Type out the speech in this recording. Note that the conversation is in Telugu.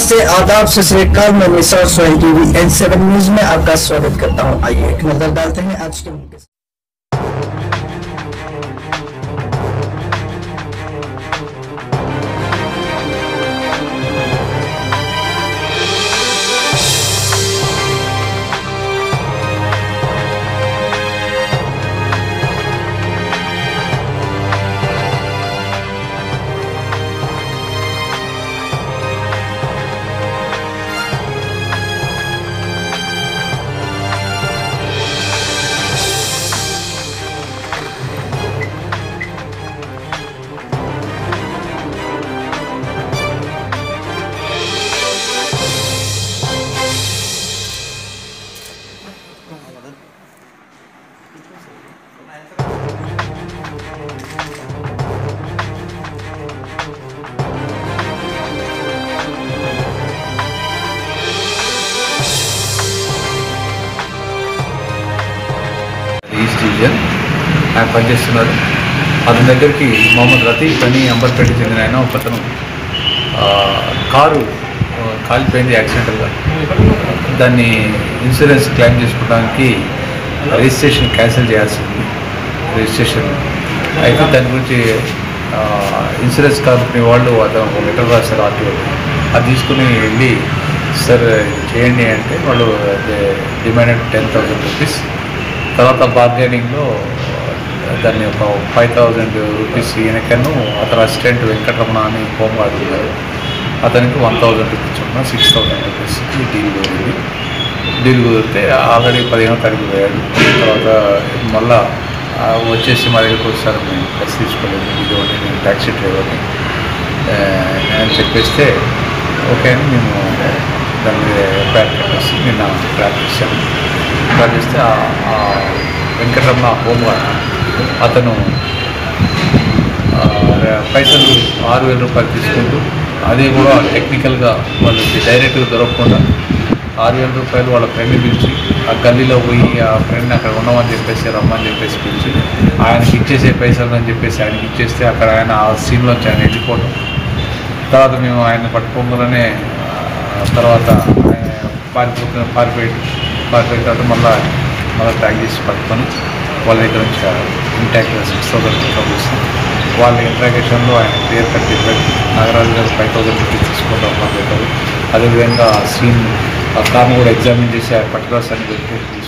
नमस्ते आदाब सत श्रीकाल मैं मिसाल Sohel TV N seven news में आपका स्वागत करता हूं आइए एक नजर डालते हैं आज के मुख्य ఈస్ట్ డివిజన్ ఆయన పనిచేస్తున్నారు అతని దగ్గరికి మొహమ్మద్ రతీఫ్ అని అంబర్పేట చెందిన ఆయన ఒక అతను ఆ, కారు ఆ, కాలిపోయింది యాక్సిడెంటల్గా దాన్ని ఇన్సూరెన్స్ క్లెయిమ్ చేసుకోవడానికి రిజిస్ట్రేషన్ క్యాన్సిల్ చేయాల్సింది రిజిస్ట్రేషన్ అయితే దాని గురించి ఆ, ఇన్సూరెన్స్ కంపెనీ వాళ్ళు అతను ఒక లెటర్ రాశారు ఆర్టీఓ అది తీసుకుని వెళ్ళి సార్ ఇది చేయండి అంటే వాళ్ళు డిమాండెడ్ టెన్ థౌసండ్ రూపీస్ తర్వాత బార్గెనింగ్లో దాన్ని ఒక ఫైవ్ థౌజండ్ రూపీస్ ఈయనకను అతని అసిస్టెంట్ వెంకటరమణ అని హోంగార్డ్ ఉన్నారు అతనికి వన్ థౌజండ్ రూపీస్ ఉన్న సిక్స్ థౌజండ్ రూపీస్కి డీల్ కుదిరింది డీల్ కుదిరితే ఆల్రెడీ పదిహేనో తారీఖు పోయాడు తర్వాత మళ్ళా ఆ, వచ్చేసి మా దగ్గరికి వచ్చారు మేము బస్ తీసుకోలేదు ఇదిగోండి నేను ట్యాక్సీ డ్రైవర్ని ఆ, నేను చెప్పేస్తే ఓకే అని మేము దాని మీద ఎఫ్ఐఆర్ పెట్టేసి నిన్న ట్రాక్ చేశాను ట్రాక్ చేస్తే ఆ- ఆ వెంకటరమణ హోంగార్డ్ అతను ఆ, పైసలు ఆరు వేల రూపాయలు తీసుకుంటూ అది కూడా టెక్నికల్గా వాళ్ళకి డైరెక్ట్గా దొరకకుండా ఆరు వేల రూపాయలు వాళ్ళ ఫ్రెండ్ పిలిచి ఆ గల్లీలో పోయి ఆ ఫ్రెండ్ అక్కడ ఉండమని చెప్పేసి రమ్మని చెప్పేసి పిలిచి ఆయనకి ఇచ్చేసే పైసలు అని చెప్పేసి ఆయనకి ఇచ్చేస్తే అక్కడ ఆయన ఆ సీన్లోంచి ఆయన వెళ్ళిపోవడం తర్వాత మేము ఆయన పట్టుకోగానే ఆ, తర్వాత ఆయన పారిపోతున్న పారిపోయి పారిపోయిన తర్వాత మళ్ళీ మళ్ళీ ట్యాగ్ చేసి పట్టుకొని వాళ్ళ దగ్గర నుంచి ఇంటాక్ట్ సిక్స్ థౌసండ్ రూపీస్ వాళ్ళ ఇంట్రాగేషన్లో ఆయన క్లియర్ కట్ చెప్పారు నాగరాజు గారు ఫైవ్ థౌసండ్ రూపీస్ తీసుకుంటాం అని చెప్పారు అదేవిధంగా సీన్ ఆ కార్ను కూడా ఎగ్జామిన్ చేసి ఆ పర్టికులర్స్ అని చెప్పి